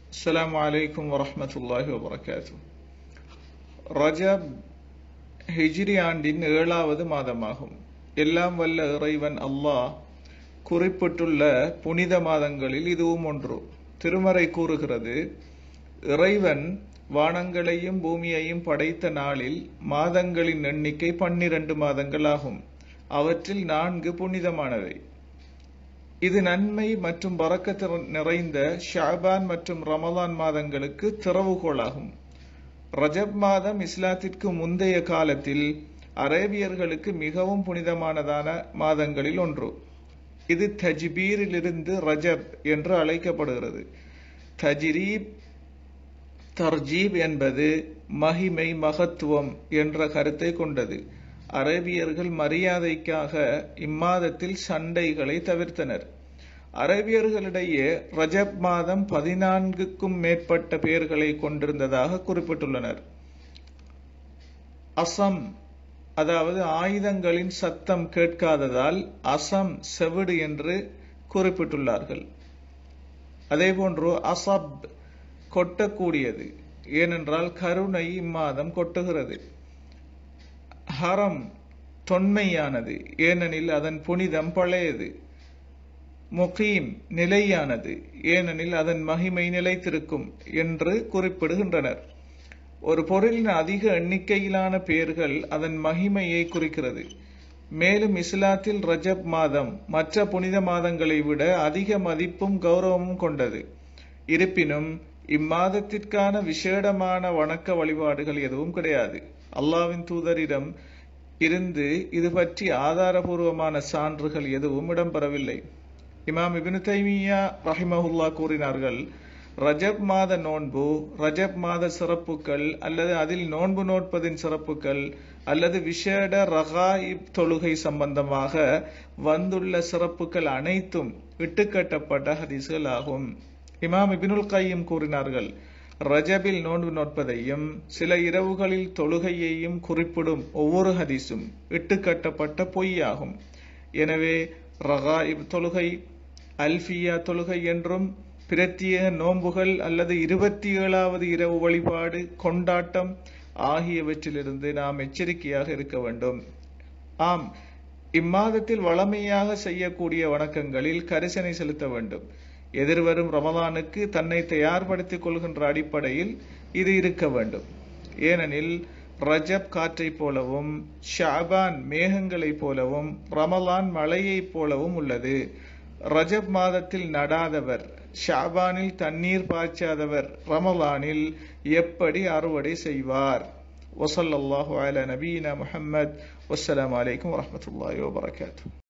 السلام عليكم ورحمة الله وبركاته ரஜப் ஹிஜ்ரி ஆண்டின் ஏழாவது மாதமாகும் எல்லாம் வல்ல இறைவன் அல்லாஹ் குறிப்பிட்டுள்ள புனித மாதங்களில் இதுவும் ஒன்று திருமறை கூறுகிறது இறைவன் வானங்களையும் பூமியையும் படைத்த நாளில் மாதங்களின் எண்ணிக்கை பன்னிரண்டு மாதங்கள் ஆகும் அவற்றில் நான்கு புனிதமானவை இது நன்மை மற்றும் பறக்கத்து நிறைந்த ஷாபான் மற்றும் ரமலான் மாதங்களுக்கு திறவுகோலாகும் ரஜப் மாதம் இஸ்லாத்திற்கு முந்தைய காலத்தில் அரேபியர்களுக்கு மிகவும் புனிதமானதான மாதங்களில் ஒன்று இது தஜ்பீரிலிருந்து ரஜப் என்று அழைக்கப்படுகிறது தஜ்ரீப் தர்ஜீப் என்பது மகிமை மகத்துவம் என்ற கருத்தை கொண்டது அரேபியர்கள் மரியாதைக்காக இம்மாதத்தில் சண்டைகளை தவிர்த்தனர் அரேபியர்களிடையே ரஜப் மாதம் பதினான்குக்கும் மேற்பட்ட பெயர்களை கொண்டிருந்ததாக குறிப்பிட்டுள்ளனர் அசம் அதாவது ஆயுதங்களின் சத்தம் கேட்காததால் அசம் செவிடு என்று குறிப்பிட்டுள்ளார்கள் அதேபோன்று அசப் கொட்டக்கூடியது ஏனென்றால் கருணை இம்மாதம் கொட்டுகிறது ஹரம் தொன்மையானது ஏனெனில் அதன் புனிதம் பழையது முகீம் நிலையானது ஏனெனில் அதன் மகிமை நிலைத்திருக்கும் என்று குறிப்பிடுகின்றனர் ஒரு பொருளின் அதிக எண்ணிக்கையிலான பெயர்கள் அதன் மகிமையை குறிக்கிறது மேலும் இஸ்லாத்தில் ரஜப் மாதம் மற்ற புனித மாதங்களை விட அதிக மதிப்பும் கௌரவமும் கொண்டது இருப்பினும் இம்மாதத்திற்கான விசேடமான வணக்க வழிபாடுகள் எதுவும் கிடையாது அல்லாவின் தூதரிடம் இருந்து இது பற்றி ஆதாரபூர்வமான சான்றுகள் எதுவும் இடம்பெறவில்லை இமாம் இபின் தைமியா ரஹிமஹுல்லா கூறினார்கள் ரஜப் மாத நோன்பு ரஜப் மாத சிறப்புகள் அல்லது அதில் நோன்பு நோட்பதின் சிறப்புகள் அல்லது விஷேட ரகாயிப் தொழுகை சம்பந்தமாக வந்துள்ள சிறப்புகள் அனைத்தும் இட்டுக்கட்டப்பட்ட ஹதீஸ்கள் ஆகும் இமாம் இபினுல் கையும் கூறினார்கள் ரஜபில் நோன்பு நோட்பதையும் சில இரவுகளில் தொழுகையையும் குறிப்பிடும் ஒவ்வொரு ஹதீஸும் இட்டுக்கட்டப்பட்ட பொய்யாகும் எனவே ரகாயிப் தொழுகை அல்ஃபியா தொழுகை என்றும் பிரத்தியேக நோன்புகள் அல்லது இருபத்தி ஏழாவது இரவு வழிபாடு கொண்டாட்டம் ஆகியவற்றிலிருந்து நாம் எச்சரிக்கையாக இருக்க வேண்டும் ஆம் இம்மாதத்தில் வளமையாக செய்யக்கூடிய வணக்கங்களில் கரிசனை செலுத்த வேண்டும் எதிர்வரும் ரமலானுக்கு தன்னை தயார்படுத்திக் கொள்கின்ற அடிப்படையில் இது இருக்க வேண்டும் ஏனெனில் ரஜப் காற்றைப் போலவும் ஷாபான் மேகங்களைப் போலவும் ரமலான் மழையைப் போலவும் உள்ளது ரஜப் மாதத்தில் நடாதவர் ஷாபானில் தண்ணீர் பாய்ச்சாதவர் ரமலானில் எப்படி அறுவடை செய்வார் வசல்லாஹு அல நபீனா முஹம்மத் வஸ்ஸலாம் அலைக்கும் வரமத்துல்லாஹி வபரகாத்து